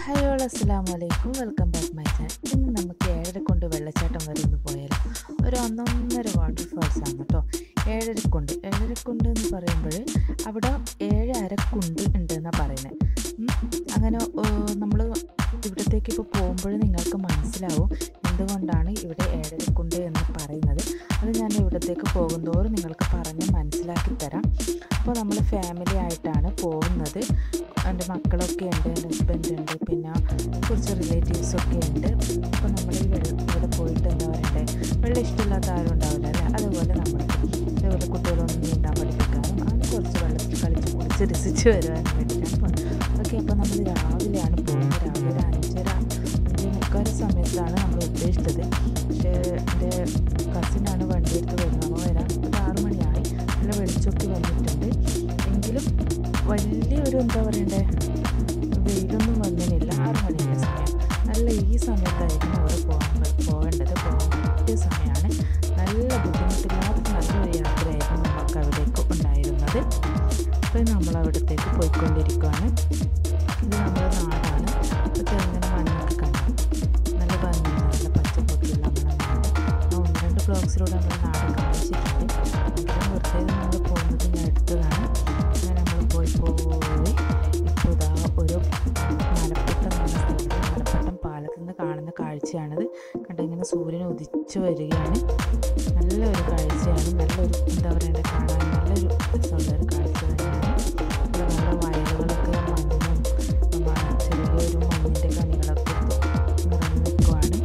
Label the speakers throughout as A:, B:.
A: hello അസ്സാം വലൈക്കും welcome back my channel ഇന്ന് നമുക്ക് ഏഴര കൊണ്ട് വെള്ളച്ചാട്ടം വരെ ഒന്ന് പോയാലോ ഒരു ഒന്നൊന്നര വാട്ടർഫാൾസ് ആണ് കേട്ടോ ഏഴരക്കുണ്ട് ഏഴരക്കുണ്ട് എന്ന് പറയുമ്പോൾ അവിടെ ഏഴ് അരക്കുണ്ട് ഉണ്ട് എന്നാണ് പറയുന്നത് അങ്ങനെ നമ്മൾ ഇവിടത്തേക്ക് ഇപ്പോൾ പോകുമ്പോൾ നിങ്ങൾക്ക് മനസ്സിലാവും എന്തുകൊണ്ടാണ് ഇവിടെ ഏഴരക്കുണ്ട് എന്ന് പറയുന്നത് അത് ഞാൻ ഇവിടത്തേക്ക് പോകുന്തോറും നിങ്ങൾക്ക് പറഞ്ഞ് മനസ്സിലാക്കി തരാം അപ്പോൾ നമ്മൾ ഫാമിലി ആയിട്ടാണ് പോകുന്നത് എൻ്റെ മക്കളൊക്കെ ഉണ്ട് എൻ്റെ ഹസ്ബൻഡ് ഉണ്ട് പിന്നെ കുറച്ച് റിലേറ്റീവ്സൊക്കെ ഉണ്ട് അപ്പോൾ നമ്മൾ ഈ വെള്ളം ഇവിടെ പോയിട്ട് എന്താ പറയണ്ടേ വെള്ളം ഇഷ്ടമില്ലാത്ത ആരും ഉണ്ടാവില്ല അല്ലേ അതുപോലെ നമ്മൾ ഇതുപോലെ കുട്ടികളൊന്നും നീന്താൻ പഠിപ്പിക്കാനും അങ്ങനെ കുറച്ച് വെള്ളത്തിൽ കളിച്ച് കുളിച്ച് രസിച്ച് വരുവാനും വേണ്ടിയിട്ടാണ് പോകുന്നത് ഓക്കെ അപ്പോൾ നമ്മൾ രാവിലെയാണ് പോകുന്നത് രാവിലെ ഒരു അഞ്ചര അഞ്ച് മുക്കാൽ സമയത്താണ് നമ്മൾ ഉദ്ദേശിച്ചത് പക്ഷേ എൻ്റെ കസിനാണ് വണ്ടി എടുത്ത് വരുന്നത് അപ്പോൾ വരാൻ ഒരു ആറ് മണിയായി നല്ല വെളിച്ചമൊക്കെ വന്നിട്ടുണ്ട് എങ്കിലും വലിയൊരു എന്താ പറയണ്ടേ വെയിലൊന്നും വന്നിനില്ല ആറ് മണിയുടെ സമയം നല്ല ഈ സമയത്തായിരുന്നു അവിടെ പോകാൻ പോകേണ്ടത് പോകാൻ പറ്റിയ സമയമാണ് നല്ല ബുദ്ധിമുട്ടില്ലാത്ത നല്ലൊരു യാത്രയായിരുന്നു നമുക്ക് അവിടേക്ക് ഉണ്ടായിരുന്നത് അപ്പോൾ നമ്മൾ അവിടത്തേക്ക് പോയിക്കൊണ്ടിരിക്കുകയാണ് ഇത് നമ്മുടെ നാടാണ് അപ്പോൾ ചെറുങ്ങനെ മണ്ണൊക്കെ കണ്ടു നല്ല ഭംഗിയാണ് നല്ല പച്ചപ്പൊക്കെയുള്ള നമ്മുടെ നാട് ആ ഒന്ന് രണ്ട് ബ്ലോഗ്സിലൂടെ നമ്മുടെ നാട് കാണിച്ചിട്ടുണ്ട് എങ്കിലും വെറുതെ നമ്മൾ പോകുന്നത് ഞാൻ എടുത്തതാണ് അങ്ങനെ നമ്മൾ പോയി പോയി ഇപ്പോൾ ഇതാ ഒരു മലപ്പട്ടം എന്ന സ്ഥലത്ത് മലപ്പട്ടം പാലത്ത് നിന്ന് കാണുന്ന കാഴ്ചയാണിത് കണ്ട ഇങ്ങനെ സൂര്യൻ ഉദിച്ചു വരികയാണ് നല്ലൊരു കാഴ്ചയാണ് നല്ലൊരു എന്താ പറയണ്ടേ കാണാൻ നല്ലൊരു രസമുള്ളൊരു കാഴ്ച തന്നെയാണ് ഇവിടെ നമ്മുടെ വയലുകളൊക്കെ മഞ്ഞും മ- ചെറിയൊരു മണ്ണിൻ്റെ കണികളൊക്കെ നിറഞ്ഞു നിൽക്കുവാണ്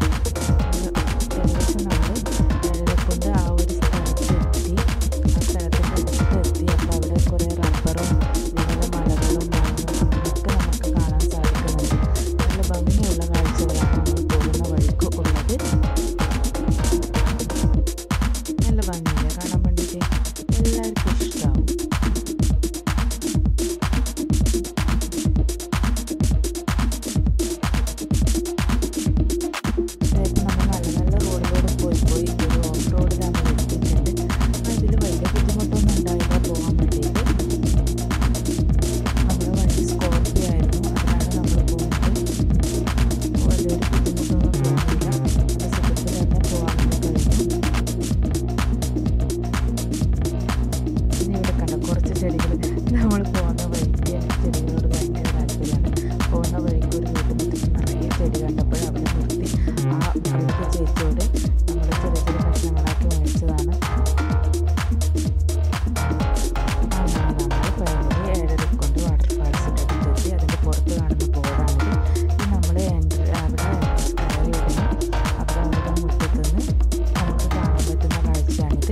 A: ഏകദേശം നമ്മൾ ഏഴരക്കൊണ്ട് ആ ഒരു സ്ഥലത്തെത്തി ആ സ്ഥലത്തിൻ്റെ അടുത്തെത്തി അപ്പോൾ അവിടെ കുറേ റബ്ബറും ഇതുപോലെ മലകളും മണ്ണും അങ്ങനെയൊക്കെ നമുക്ക് കാണാൻ സാധിക്കുന്നുണ്ട് നല്ല ഭംഗിയുള്ള കാഴ്ചകളാണ് നമ്മൾ പോകുന്ന വഴിക്ക് ഉള്ളത് നല്ല ഭംഗിയില്ല കാണാൻ വേണ്ടിയിട്ട് എല്ലാവർക്കും ഇഷ്ടമാവും അതായത് നമ്മൾ നല്ല നല്ല റോഡിലൂടെ പോയി പോയി ഒരു ഓഫ് റോഡിൽ നമ്മൾ എത്തിയിട്ടുണ്ട് അതിൽ വലിയ ബുദ്ധിമുട്ടൊന്നും ഉണ്ടായില്ല പോകാൻ വേണ്ടിയിട്ട് നമ്മുടെ വണ്ടി സ്കോർപ്പിയോ ആയിരുന്നു അതിലാണ് നമ്മൾ പോകുന്നത് വലിയൊരു ബുദ്ധിമുട്ടൊന്നും തോന്നിയില്ല നല്ല സുഖത്തിൽ തന്നെ പോകാൻ വേണ്ടി കഴിഞ്ഞു പിന്നെ ഇവിടെ കണ്ട കുറച്ച് ചെടികൾ നമ്മൾ പോകുന്ന വഴിക്ക് എനിക്ക് ചെടികളോട് ഭയങ്കര താല്പര്യമാണ് പോകുന്ന വഴിക്ക് ഒരു വീട്ടുമുറ്റത്ത് നിറയെ ചെടി കണ്ടപ്പോൾ അവിടെ നിർത്തി ആ അവിടുത്തെ ചേച്ചിയോട് നമ്മൾ ചെറിയ ചെറിയ കഷ്ണങ്ങളാക്കി മേടിച്ചതാണ് അങ്ങനെ നമ്മൾ ഫാമിലി ഏഴരക്കൊണ്ട് വാട്ടർഫാൾസിൻ്റെ അടുത്തെത്തി അതിൻ്റെ പുറത്ത് കാണുന്ന ബോർഡാണിത് ഇത് നമ്മൾ എൻട്രി അവിടെ entrance കയറി ഉടനെ അവിടെ അവിടെ മുറ്റത്തുനിന്ന് നമുക്ക് കാണാൻ പറ്റുന്ന കാഴ്ചയാണിത്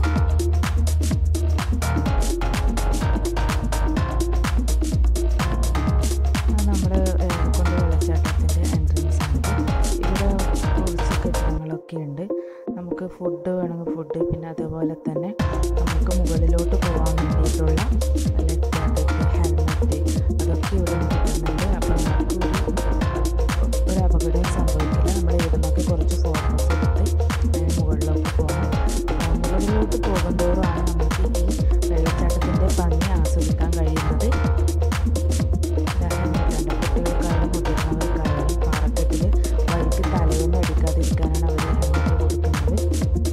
A: അത് നമ്മുടെ ഏഴരക്കൊണ്ട് വെള്ളച്ചാട്ടത്തിൻ്റെ എൻട്രൻസ് ആണിത് ഇവിടെ കുറച്ച് കെട്ടിടങ്ങളൊക്കെ ഉണ്ട് നമുക്ക് ഫുഡ് വേണമെങ്കിൽ ഫുഡ് പിന്നെ അതേപോലെ തന്നെ നമുക്ക് മുകളിലോട്ട് പോകാൻ വേണ്ടിയിട്ടുള്ള ലൈഫ് ജാക്കറ്റ് ഹെൽമെറ്റ് അതൊക്കെ ഇവിടെ നിന്ന് കിട്ടുന്നുണ്ട് അപ്പോൾ നമുക്ക് ഒരു ഒരു അപകടവും സംഭവിക്കില്ല നമ്മൾ ഇവിടെ നിന്നൊക്കെ കുറച്ച് ഫോട്ടോസ് എടുത്ത് ഏഹ് മുകളിലോട്ട് പോകാം ആ, മുകളിലോട്ട് പോകുന്തോറുമാണ് നമുക്ക് ഈ വെള്ളച്ചാട്ടത്തിൻ്റെ ഭംഗി ആസ്വദിക്കാൻ കഴിയുന്നത് ഹെൽമെറ്റുണ്ട് കുട്ടികൾക്കായാലും മുതിർന്നവർക്കായാലും പാറക്കെട്ടിൽ വഴിക്ക് തലയൊന്നും അടിക്കാതിരിക്കാനാണ് അവർ ഹെൽമെറ്റ് കൊടുക്കുന്നത്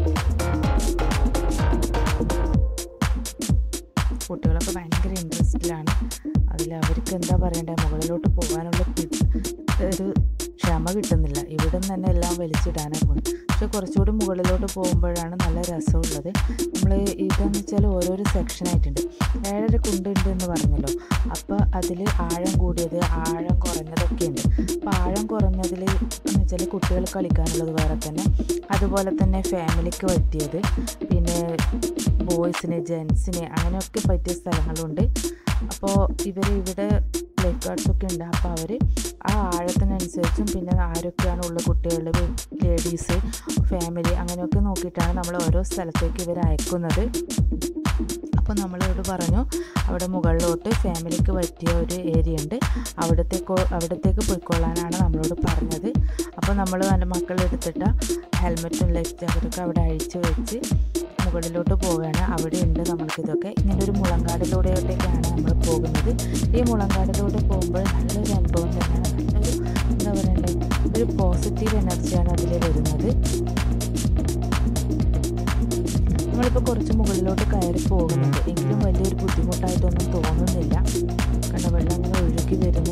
A: കുട്ടികളൊക്കെ ഭയങ്കര ഇൻട്രസ്റ്റിലാണ് അതിൽ അവർക്ക് എന്താ പറയണ്ടേ മുകളിലോട്ട് പോകാനുള്ള പി- ഒരു ക്ഷമ കിട്ടുന്നില്ല ഇവിടെ നിന്ന് തന്നെ എല്ലാം വലിച്ചിടാനാണ് പോകുന്നത് പക്ഷെ കുറച്ചുകൂടി മുകളിലോട്ട് പോകുമ്പോഴാണ് നല്ല രസമുള്ളത് നമ്മൾ ഇതെന്ന് വെച്ചാൽ ഓരോരോ സെക്ഷനായിട്ടുണ്ട് ഏഴര കുണ്ടുണ്ട് എന്ന് പറഞ്ഞല്ലോ അപ്പോൾ അതിൽ ആഴം കൂടിയത് ആഴം കുറഞ്ഞതൊക്കെ ഉണ്ട് അപ്പോൾ ആഴം കുറഞ്ഞതിൽ എന്ന് വെച്ചാൽ കുട്ടികൾ കളിക്കാനുള്ളത് വേറെ തന്നെ അതുപോലെ തന്നെ ഫാമിലിക്ക് പറ്റിയത് പിന്നെ ബോയ്സിന് ജെൻസിന് അങ്ങനെയൊക്കെ പറ്റിയ സ്ഥലങ്ങളുണ്ട് അപ്പോൾ ഇവർ ഇവിടെ ലൈഫ് ഗാർഡ്സ് ഒക്കെ ഉണ്ട് അപ്പോൾ അവർ ആ ആഴത്തിനനുസരിച്ചും പിന്നെ ആരൊക്കെയാണ് ഉള്ള കുട്ടികൾ ലേഡീസ് ഫാമിലി അങ്ങനെയൊക്കെ നോക്കിയിട്ടാണ് നമ്മൾ ഓരോ സ്ഥലത്തേക്ക് ഇവർ അയക്കുന്നത് അപ്പോൾ നമ്മളോട് പറഞ്ഞു അവിടെ മുകളിലോട്ട് ഫാമിലിക്ക് പറ്റിയ ഒരു ഏരിയ ഉണ്ട് അവിടത്തേക്ക് അവിടത്തേക്ക് പോയിക്കൊള്ളാനാണ് നമ്മളോട് പറഞ്ഞത് അപ്പോൾ നമ്മൾ എൻ്റെ മക്കളെടുത്തിട്ട ഹെൽമെറ്റും ലൈഫ് ജാക്കറ്റൊക്കെ അവിടെ അഴിച്ച് വെച്ച് മുകളിലോട്ട് പോവുകയാണ് അവിടെ ഉണ്ട് നമ്മൾക്കിതൊക്കെ ഇങ്ങനെ ഒരു മുളങ്കാടിലൂടെയോട്ടേക്കാണ് നമ്മൾ പോകുന്നത് ഈ മുളങ്കാടിലൂടെ പോകുമ്പോൾ നല്ലൊരു അനുഭവം തന്നെയാണ് നല്ലൊരു കുറച്ച് മുകളിലോട്ട് കയറി പോകുന്നുണ്ട് എങ്കിലും വലിയൊരു ബുദ്ധിമുട്ടായിട്ടൊന്നും തോന്നുന്നില്ല കണ്ട വെള്ളം അങ്ങനെ ഒഴുകി വരുന്നു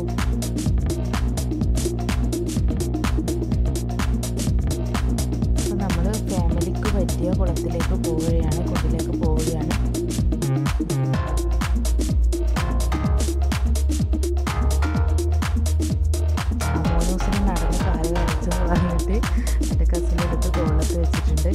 A: അപ്പം നമ്മൾ ഫാമിലിക്ക് പറ്റിയ കുളത്തിലേക്ക് പോവുകയാണ് കുണ്ടിലേക്ക് പോവുകയാണ് അമോനൂസിന് നടന്ന് കാല് കളിച്ചെന്ന് പറഞ്ഞിട്ട് എൻ്റെ കസിനെടുത്ത് തോളത്ത് വെച്ചിട്ടുണ്ട്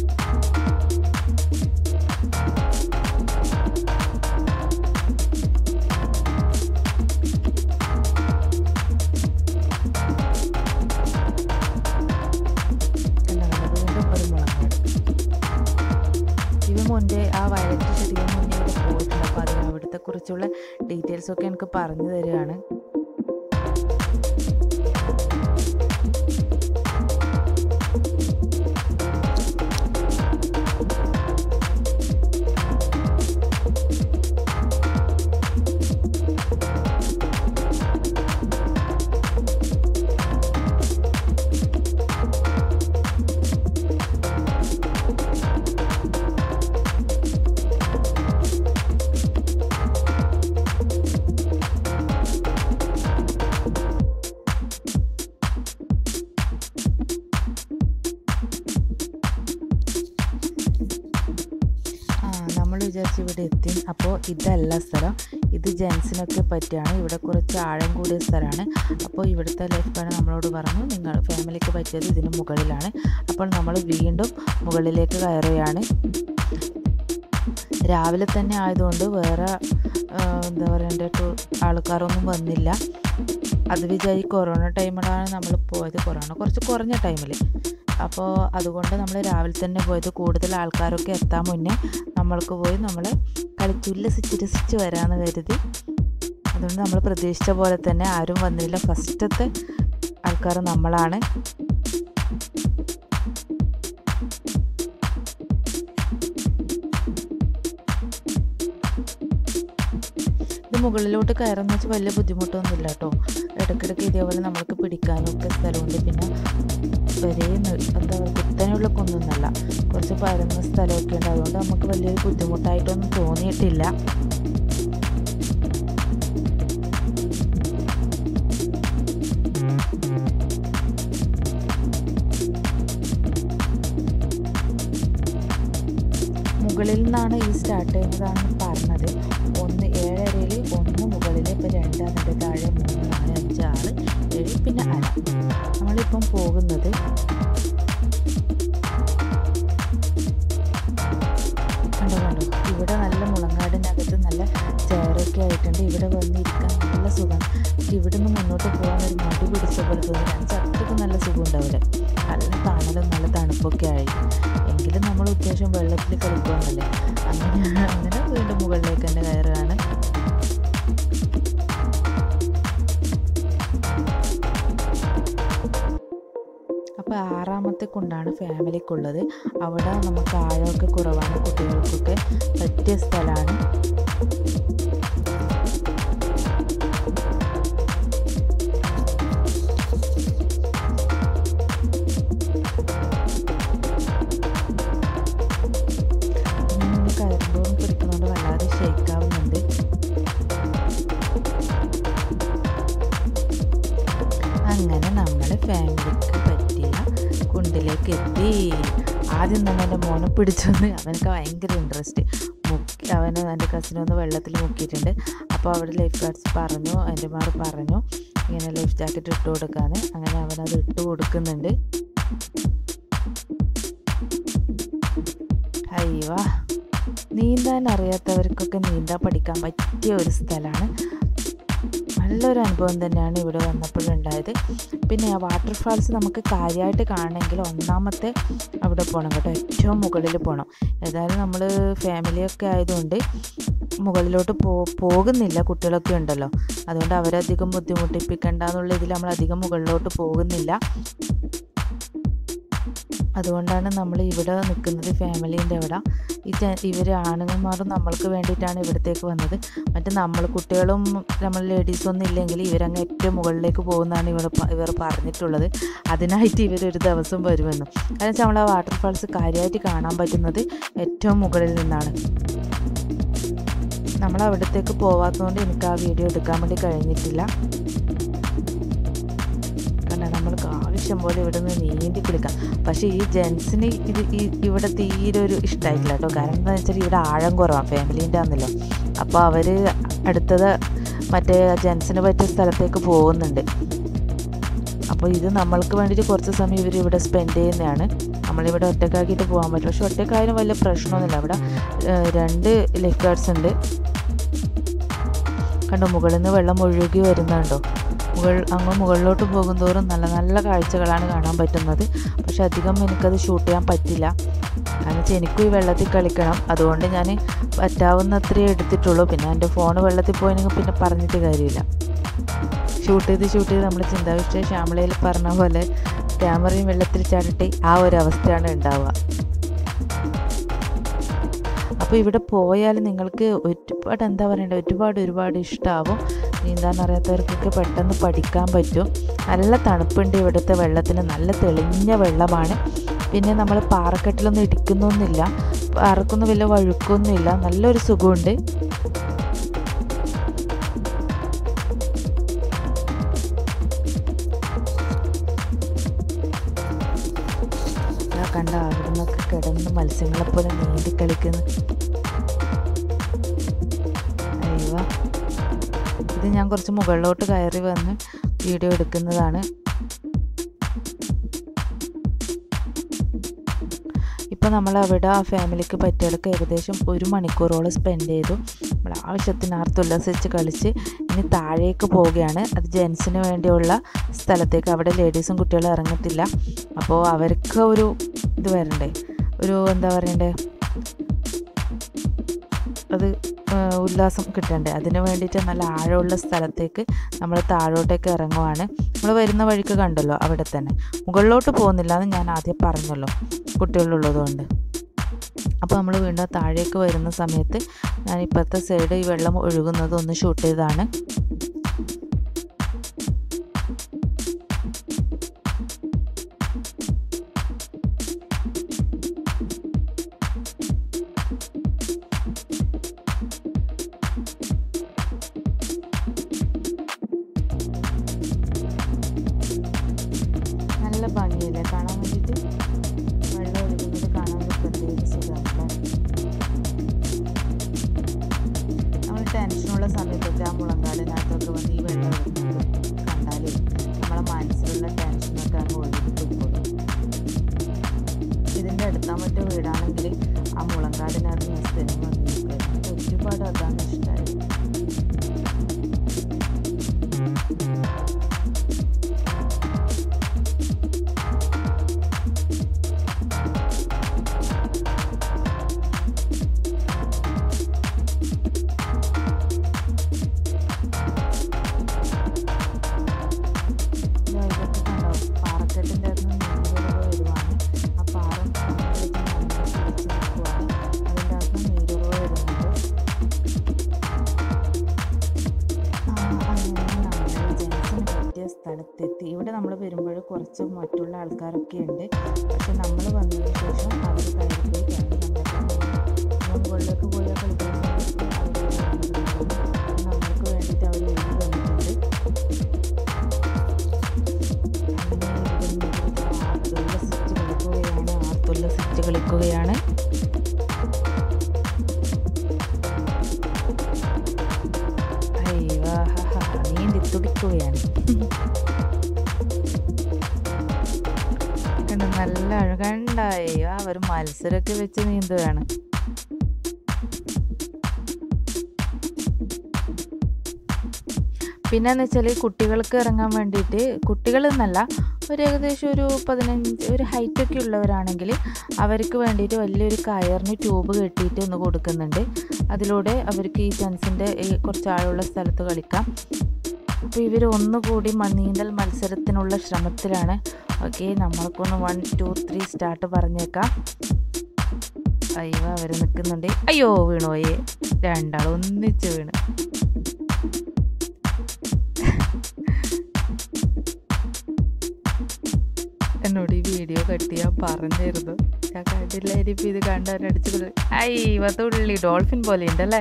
A: കണ്ടോ, വീണ്ടും ഒരു മുളകാട് ഇവ മുന്നേ ആ വയലറ്റ് ചെടികൾ മുന്നേ ഇവിടെ പോയിട്ടുണ്ട് അപ്പോൾ അതിന് അവിടുത്തെ കുറിച്ചുള്ള ഡീറ്റെയിൽസ് ഒക്കെ എനിക്ക് പറഞ്ഞു തരികയാണ് ആ നമ്മൾ വിചാരിച്ചു ഇവിടെ എത്തി അപ്പോൾ ഇതല്ല സ്ഥലം ഇത് ജെൻസിനൊക്കെ പറ്റിയാണ് ഇവിടെ കുറച്ച് ആഴം കൂടിയ സ്ഥലമാണ് അപ്പോൾ ഇവിടുത്തെ ലൈഫ് ഗാർഡ് നമ്മളോട് പറഞ്ഞു നിങ്ങൾ ഫാമിലിക്ക് പറ്റിയത് ഇതിന് മുകളിലാണ് അപ്പോൾ നമ്മൾ വീണ്ടും മുകളിലേക്ക് കയറുകയാണ് രാവിലെ തന്നെ ആയതുകൊണ്ട് വേറെ ആ, എന്താ പറയണ്ടേ ടൂ ആൾക്കാരൊന്നും വന്നില്ല അത് വിചാരി കൊറോണ ടൈമിലാണ് നമ്മൾ പോയത് കൊറോണ കുറച്ച് കുറഞ്ഞ ടൈമിൽ അപ്പോൾ അതുകൊണ്ട് നമ്മൾ രാവിലെ തന്നെ പോയത് കൂടുതൽ ആൾക്കാരൊക്കെ എത്താൻ മുന്നേ നമ്മൾക്ക് പോയി നമ്മൾ കളിച്ചുല്ലസിച്ച് രസിച്ച് വരാമെന്ന് കരുതി അതുകൊണ്ട് നമ്മൾ പ്രതീക്ഷിച്ച പോലെ തന്നെ ആരും വന്നില്ല ഫസ്റ്റത്തെ ആൾക്കാർ നമ്മളാണ് ഇത് മുകളിലോട്ട് കയറുന്ന വെച്ചാൽ വലിയ ബുദ്ധിമുട്ടൊന്നുമില്ല കേട്ടോ ഇടയ്ക്കിടയ്ക്ക് ഇതേപോലെ നമ്മൾക്ക് പിടിക്കാനും ഒക്കെ സ്ഥലമുണ്ട് പിന്നെ ഒരേ നി- എന്താ പറയുക കുത്തനെയുള്ള കുന്നൊന്നല്ല കുറച്ച് പരന്ന സ്ഥലമൊക്കെ ഉണ്ട് അതുകൊണ്ട് നമുക്ക് വലിയൊരു ബുദ്ധിമുട്ടായിട്ടൊന്നും തോന്നിയിട്ടില്ല മുകളിൽ നിന്നാണ് ഈ സ്റ്റാർട്ട് ചെയ്യുന്നതാണ് പറഞ്ഞത് ഒന്ന് ഏഴരയിൽ ഒന്ന് മുകളിൽ ഇപ്പം രണ്ട് അതിൻ്റെ താഴെ മൂന്ന് നാല് അഞ്ച് ആറ് ഏഴ് പിന്നെ അര നമ്മളിപ്പം പോകുന്നത് കണ്ടോ കണ്ടോ ഇവിടെ നല്ല മുളങ്കാടിനകത്ത് നല്ല ചെയറൊക്കെ ആയിട്ടുണ്ട് ഇവിടെ വന്നിരിക്കാൻ നല്ല സുഖം ഇവിടെ നിന്ന് മുന്നോട്ട് പോകാൻ ഒരു മടി പിടിച്ച പോലെ തോന്നി കാരണം അത്രയ്ക്ക് നല്ല സുഖം ഉണ്ടാവില്ല നല്ല തണലും നല്ല തണുപ്പൊക്കെ ആയി എങ്കിലും നമ്മൾ ഉദ്ദേശം വെള്ളത്തിൽ കളിക്കുമെന്നല്ലേ അങ്ങനെ അങ്ങനെ വീണ്ടും മുകളിലേക്ക് തന്നെ കയറുകയാണ് അപ്പോൾ ആറാമത്തെ കുണ്ടാണ് ഫാമിലിക്കുള്ളത് അവിടെ നമുക്ക് ആഴമൊക്കെ കുറവാണ് കുട്ടികൾക്കൊക്കെ പറ്റിയ സ്ഥലമാണ് ഇങ്ങനെ കയറുമ്പോഴും പിടിക്കുന്നതുകൊണ്ട് വല്ലാതെ ഷേക്കാവുന്നുണ്ട് അങ്ങനെ നമ്മൾ ഫാമിലിക്ക് പറ്റിയ കുണ്ടിലേക്ക് എത്തി ആദ്യം തന്നെ എൻ്റെ മോനെ പിടിച്ചൊന്ന് അവനക്ക് ഭയങ്കര ഇൻട്രസ്റ്റ് മുക്കി അവന് എൻ്റെ കസിനൊന്ന് വെള്ളത്തിൽ മുക്കിയിട്ടുണ്ട് അപ്പോൾ അവിടെ ലൈഫ് ഗാർഡ്സ് പറഞ്ഞു എൻ്റെ മാർ പറഞ്ഞു ഇങ്ങനെ ലൈഫ് ജാക്കറ്റ് ഇട്ട് കൊടുക്കാന്ന് അങ്ങനെ അവനത് ഇട്ട് കൊടുക്കുന്നുണ്ട് അയ്യോ നീന്താൻ അറിയാത്തവർക്കൊക്കെ നീന്താൻ പഠിക്കാൻ പറ്റിയ ഒരു സ്ഥലമാണ് നല്ലൊരു അനുഭവം തന്നെയാണ് ഇവിടെ വന്നപ്പോഴുണ്ടായത് പിന്നെ ആ വാട്ടർഫാൾസ് നമുക്ക് കാര്യമായിട്ട് കാണണമെങ്കിൽ ഒന്നാമത്തെ അവിടെ പോകണം കേട്ടോ ഏറ്റവും മുകളിൽ പോകണം ഏതായാലും നമ്മൾ ഫാമിലിയൊക്കെ ആയതുകൊണ്ട് മുകളിലോട്ട് പോ പോകുന്നില്ല കുട്ടികളൊക്കെ ഉണ്ടല്ലോ അതുകൊണ്ട് അവരധികം ബുദ്ധിമുട്ടിപ്പിക്കണ്ട എന്നുള്ള ഇതിൽ നമ്മൾ അധികം മുകളിലോട്ട് പോകുന്നില്ല അതുകൊണ്ടാണ് നമ്മൾ ഇവിടെ നിൽക്കുന്നത് ഫാമിലീൻ്റെ അവിടെ ഈ ഇവർ ആണുങ്ങന്മാരും നമ്മൾക്ക് വേണ്ടിയിട്ടാണ് ഇവിടത്തേക്ക് വന്നത് മറ്റേ നമ്മൾ കുട്ടികളും നമ്മൾ ലേഡീസും ഒന്നും ഇല്ലെങ്കിൽ ഇവരങ്ങ് ഏറ്റവും മുകളിലേക്ക് പോകുന്നതാണ് ഇവർ ഇവർ പറഞ്ഞിട്ടുള്ളത് അതിനായിട്ട് ഇവരൊരു ദിവസം വരുമെന്നും കാരണം വെച്ചാൽ നമ്മൾ ആ വാട്ടർഫാൾസ് കാര്യമായിട്ട് കാണാൻ പറ്റുന്നത് ഏറ്റവും മുകളിൽ നിന്നാണ് നമ്മൾ അവിടത്തേക്ക് പോവാത്തതുകൊണ്ട് എനിക്ക് ആ വീഡിയോ എടുക്കാൻ വേണ്ടി കഴിഞ്ഞിട്ടില്ല കാരണം നമ്മൾക്ക് ആവശ്യം പോലെ ഇവിടെ നിന്ന് നീന്തി കുളിക്കാം പക്ഷേ ഈ ജെൻസിന് ഇത് ഈ ഇവിടെ തീരെ ഒരു ഇഷ്ടമായിട്ടില്ല കേട്ടോ കാരണം എന്താണെന്ന് വെച്ചാൽ ഇവിടെ ആഴം കുറവാണ് ഫാമിലീൻ്റെ ആണല്ലോ അപ്പോൾ അവർ അടുത്തത് മറ്റേ ജെൻസിന് പറ്റിയ സ്ഥലത്തേക്ക് പോകുന്നുണ്ട് അപ്പോൾ ഇത് നമ്മൾക്ക് വേണ്ടിയിട്ട് കുറച്ച് സമയം ഇവർ ഇവിടെ സ്പെൻഡ് ചെയ്യുന്നതാണ് നമ്മളിവിടെ ഒറ്റക്കാക്കിയിട്ട് പോകാൻ പറ്റും പക്ഷെ ഒറ്റക്കായാലും വലിയ പ്രശ്നമൊന്നുമില്ല അവിടെ രണ്ട് ലൈഫ് ഗാർഡ്സ് ഉണ്ട് കണ്ടോ മുകളിൽ നിന്ന് വെള്ളം ഒഴുകി വരുന്നുണ്ടോ മുകൾ അങ്ങ് മുകളിലോട്ട് പോകുന്തോറും നല്ല നല്ല കാഴ്ചകളാണ് കാണാൻ പറ്റുന്നത് പക്ഷെ അധികം എനിക്കത് ഷൂട്ട് ചെയ്യാൻ പറ്റില്ല കാരണം വെച്ചാൽ എനിക്കും ഈ വെള്ളത്തിൽ കളിക്കണം അതുകൊണ്ട് ഞാൻ പറ്റാവുന്നത്രേ എടുത്തിട്ടുള്ളൂ പിന്നെ എൻ്റെ ഫോൺ വെള്ളത്തിൽ പോയെങ്കിൽ പിന്നെ പറഞ്ഞിട്ട് കാര്യമില്ല ഷൂട്ട് ചെയ്ത് ഷൂട്ട് ചെയ്ത് നമ്മൾ ചിന്താവിഷ്ട ശ്യാമളയിൽ പറഞ്ഞ പോലെ ക്യാമറയും വെള്ളത്തിൽ ചാടിട്ട് ആ ഒരു അവസ്ഥയാണ് ഉണ്ടാവുക അപ്പോൾ ഇവിടെ പോയാൽ നിങ്ങൾക്ക് ഒരുപാട് എന്താ പറയണ്ടത് ഒരുപാട് ഒരുപാട് ഇഷ്ടമാവും നീന്താൻ അറിയാത്തവർക്കൊക്കെ പെട്ടെന്ന് പഠിക്കാൻ പറ്റും നല്ല തണുപ്പുണ്ട് ഇവിടുത്തെ വെള്ളത്തിന് നല്ല തെളിഞ്ഞ വെള്ളമാണ് പിന്നെ നമ്മൾ പാറക്കെട്ടിലൊന്നും ഇടിക്കുന്നൊന്നുമില്ല പാറക്കൊന്നും വലിയ വഴുക്കൊന്നുമില്ല നല്ലൊരു സുഖമുണ്ട് കണ്ട അവിടെ നിന്നൊക്കെ കിടന്ന് മത്സ്യങ്ങളെ പോലെ നീന്തി കളിക്കുന്നു അയ്യോ ഇത് ഞാൻ കുറച്ച് മുകളിലോട്ട് കയറി വന്ന് വീഡിയോ എടുക്കുന്നതാണ് ഇപ്പോൾ നമ്മൾ അവിടെ ആ ഫാമിലിക്ക് പറ്റിയടക്കം ഏകദേശം ഒരു മണിക്കൂറോളം സ്പെൻഡ് ചെയ്തു നമ്മൾ ആവശ്യത്തിന് ആർത്തുല്ലസിച്ച് കളിച്ച് ഇനി താഴേക്ക് പോവുകയാണ് അത് ജെൻസിന് വേണ്ടിയുള്ള സ്ഥലത്തേക്ക് അവിടെ ലേഡീസും കുട്ടികളും ഇറങ്ങത്തില്ല അപ്പോൾ അവർക്ക് ഒരു ഇത് വരണ്ടേ ഒരു എന്താ പറയണ്ടേ അത് ഉല്ലാസം കിട്ടണ്ടേ അതിന് വേണ്ടിയിട്ട് നല്ല ആഴമുള്ള സ്ഥലത്തേക്ക് നമ്മൾ താഴോട്ടേക്ക് ഇറങ്ങുവാണ് നമ്മൾ വരുന്ന വഴിക്ക് കണ്ടല്ലോ അവിടെ തന്നെ മുകളിലോട്ട് പോകുന്നില്ല എന്ന് ഞാൻ ആദ്യം പറഞ്ഞല്ലോ കുട്ടികളുള്ളതുകൊണ്ട് അപ്പോൾ നമ്മൾ വീണ്ടും താഴേക്ക് വരുന്ന സമയത്ത് ഞാൻ ഇപ്പോഴത്തെ സൈഡ് ഈ വെള്ളം ഒഴുകുന്നത് ഒന്ന് ഷൂട്ട് ചെയ്തതാണ് നല്ല ഭംഗിയല്ലേ കാണാൻ വേണ്ടിയിട്ട് വെള്ളം ഒഴുകുന്നത് കാണാൻ ഒരു പ്രത്യേക സുഖമാണ് നമ്മൾ ടെൻഷനുള്ള സമയത്തൊക്കെ ആ മുളങ്കാടിനകത്തൊക്കെ വന്ന് ഈ വെള്ളം ഒഴുകുന്നത് കണ്ടാലേ നമ്മളെ മനസ്സിലുള്ള ടെൻഷനൊക്കെ അങ്ങ് ഒഴുകി പോയിക്കോളും ഇതിൻ്റെ അടുത്താൻ പറ്റിയ വീടാണെങ്കിൽ ആ മുളങ്കാടിനകത്ത് ഞാൻ സ്ഥിരം വന്നിരിക്കുന്നത് ഒരുപാട് അതാണ് ഇഷ്ടമായത് ഇതൊക്കെ കണ്ടോ പാറക്കെട്ടിൻ്റെ അകത്ത് നിന്ന് നീരുറവ് വരുവാണ് ആ പാറ നമ്മളിലേക്ക് നന്നായി പിടിച്ച് നിൽക്കുവാണ് അതിൻ്റെ അകത്ത് നീരുറവ് വരുന്നുണ്ട് ആ, അങ്ങനെ നമ്മൾ ജെൻസിന് പറ്റിയ സ്ഥലത്തെത്തി ഇവിടെ നമ്മൾ വരുമ്പോൾ കുറച്ച് മറ്റുള്ള ആൾക്കാരൊക്കെ ഉണ്ട് പക്ഷെ നമ്മൾ വന്നതിന് ശേഷം അവർ കയറി പോയി കഴിഞ്ഞ് നമ്മൾ മുകളിലേക്ക് പോയ കളിക്കാൻ നമ്മൾക്ക് വേണ്ടിയിട്ട് അവർ എഴുതി തന്നിട്ടുണ്ട് ആർത്തുല്ലസിച്ച് കളിക്കുകയാണ് ആർത്തുല്ലസിച്ച് കളിക്കുകയാണ് അയ്യോ നീന്തി തുടിക്കുകയാണ് കണ്ടോ, നല്ല അഴകണ്ടായി ആ ഒരു മത്സരമൊക്കെ വെച്ച് നീന്തുകയാണ് പിന്നെന്ന് വെച്ചാൽ കുട്ടികൾക്ക് ഇറങ്ങാൻ വേണ്ടിയിട്ട് കുട്ടികൾ എന്നല്ല ഒരു ഏകദേശം ഒരു പതിനഞ്ച് ഒരു ഹൈറ്റൊക്കെ ഉള്ളവരാണെങ്കിൽ അവർക്ക് വേണ്ടിയിട്ട് വലിയൊരു കയറിന് ട്യൂബ് കെട്ടിയിട്ട് ഒന്ന് കൊടുക്കുന്നുണ്ട് അതിലൂടെ അവർക്ക് ഈ ജെൻസിൻ്റെ ഈ കുറച്ച് ആഴമുള്ള സ്ഥലത്ത് കളിക്കാം അപ്പോൾ ഇവർ ഒന്നുകൂടി മ- നീന്തൽ മത്സരത്തിനുള്ള ശ്രമത്തിലാണ് ഓക്കെ നമ്മൾക്കൊന്ന് വൺ ടു ത്രീ സ്റ്റാർട്ട് പറഞ്ഞേക്കാം അയ്യോ അവർ നിൽക്കുന്നുണ്ട് അയ്യോ വീണു പോയേ രണ്ടാൾ ഒന്നിച്ച് വീണ് എന്നോട് ഈ വീഡിയോ കട്ട് ചെയ്യാൻ പറഞ്ഞിരുന്നു ഞാൻ കണ്ടില്ലായിരിക്കും ഇത് കണ്ടവരടിച്ചു ഐ തുള്ളി ഡോൾഫിൻ പോലെ ഉണ്ടല്ലേ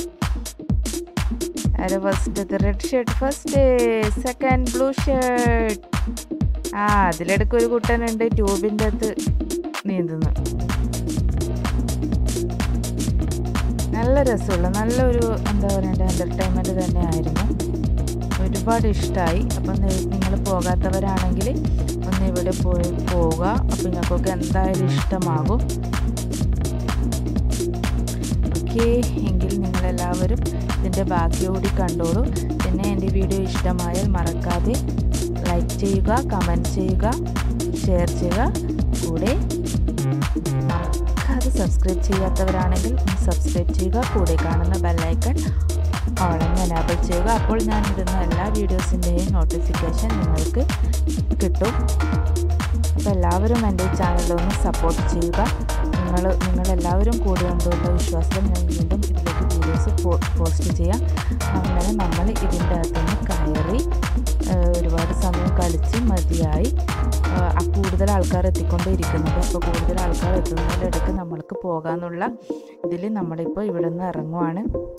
A: ആരെ first red shirt first second blue shirt ആ അതിലിടയ്ക്ക് ഒരു കുട്ടനുണ്ട് ട്യൂബിൻ്റെ അകത്ത് നീന്തുന്നു നല്ല രസമുള്ള നല്ലൊരു എന്താ പറയണ്ട എൻ്റർടൈൻമെൻറ്റ് തന്നെയായിരുന്നു ഒരുപാട് ഇഷ്ടമായി അപ്പം നിങ്ങൾ പോകാത്തവരാണെങ്കിൽ ഒന്ന് ഇവിടെ പോയി പോവുക അപ്പം നിങ്ങൾക്കൊക്കെ എന്തായാലും ഇഷ്ടമാകും ഓക്കെ എങ്കിൽ നിങ്ങളെല്ലാവരും ഇതിൻ്റെ ബാക്കി കൂടി കണ്ടോളൂ പിന്നെ എൻ്റെ വീഡിയോ ഇഷ്ടമായാൽ മറക്കാതെ ലൈക്ക് ചെയ്യുക കമൻറ്റ് ചെയ്യുക ഷെയർ ചെയ്യുക കൂടെ മറക്കാതെ സബ്സ്ക്രൈബ് ചെയ്യാത്തവരാണെങ്കിൽ ഒന്ന് സബ്സ്ക്രൈബ് ചെയ്യുക കൂടെ കാണുന്ന ബെല്ലൈക്കൺ ഓളങ്ങ് എനാബിൾ ചെയ്യുക അപ്പോൾ ഞാൻ ഇടുന്ന എല്ലാ വീഡിയോസിൻ്റെയും നോട്ടിഫിക്കേഷൻ നിങ്ങൾക്ക് കിട്ടും അപ്പോൾ എല്ലാവരും എൻ്റെ ചാനലൊന്ന് സപ്പോർട്ട് ചെയ്യുക നിങ്ങൾ നിങ്ങളെല്ലാവരും കൂടി കൊണ്ടുള്ള വിശ്വാസം ഞാൻ വീണ്ടും ഇതിലേക്ക് വീഡിയോസ് പോസ്റ്റ് ചെയ്യാം അങ്ങനെ നമ്മൾ ഇതിൻ്റെ അകത്തുനിന്ന് കയറി ഏഹ്, ഒരുപാട് സമയം കളിച്ച് മതിയായി ഏഹ്, ആ കൂടുതൽ ആൾക്കാർ എത്തിക്കൊണ്ടിരിക്കുന്നുണ്ട് അപ്പോൾ കൂടുതൽ ആൾക്കാർ എത്തുന്നതിലിടയ്ക്ക് നമ്മൾക്ക് പോകാമെന്നുള്ള ഇതിൽ നമ്മളിപ്പോൾ ഇവിടെ നിന്ന് ഇറങ്ങുവാണ്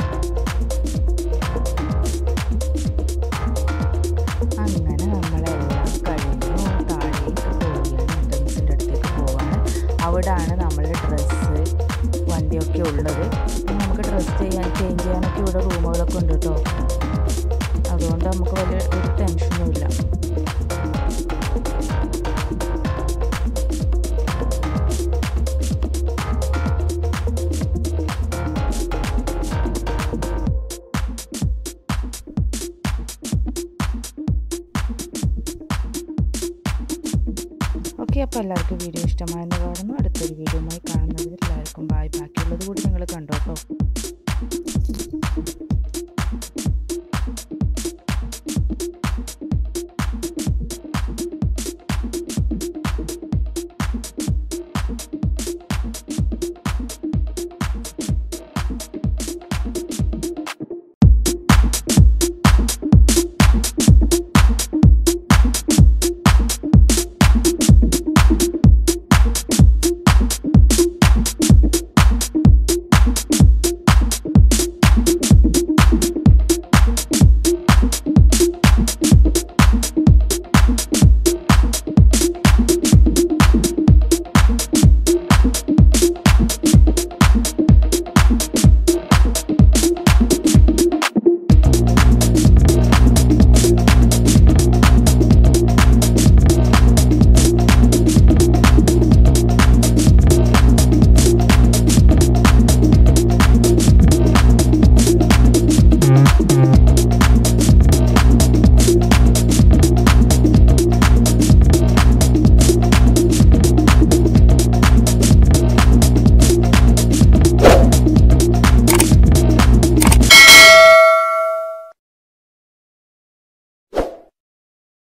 A: അങ്ങനെ നമ്മളെല്ലാം കഴിഞ്ഞു താഴേക്ക് പോവുകയാണ് എൻട്രൻസിൻ്റെ അടുത്തേക്ക് പോവാണ് അവിടാണ് നമ്മളുടെ ഡ്രസ്സ് വണ്ടിയൊക്കെ ഉള്ളത് പിന്നെ നമുക്ക് ഡ്രസ്സ് ചെയ്യാൻ ചേഞ്ച് ചെയ്യാനൊക്കെ ഇവിടെ റൂമുകളൊക്കെ ഉണ്ട് കേട്ടോ അതുകൊണ്ട് നമുക്ക് വലിയ ഒരു ടെൻഷനും ഇല്ല ഓക്കെ അപ്പോൾ എല്ലാവർക്കും വീഡിയോ ഇഷ്ടമായെന്ന് കാണുന്നു അടുത്തൊരു വീഡിയോയുമായി കാണുന്നതിൽ എല്ലാവർക്കും ബായ് ബാക്കിയുള്ളത് കൂടി നിങ്ങൾ കണ്ടോ കേട്ടോ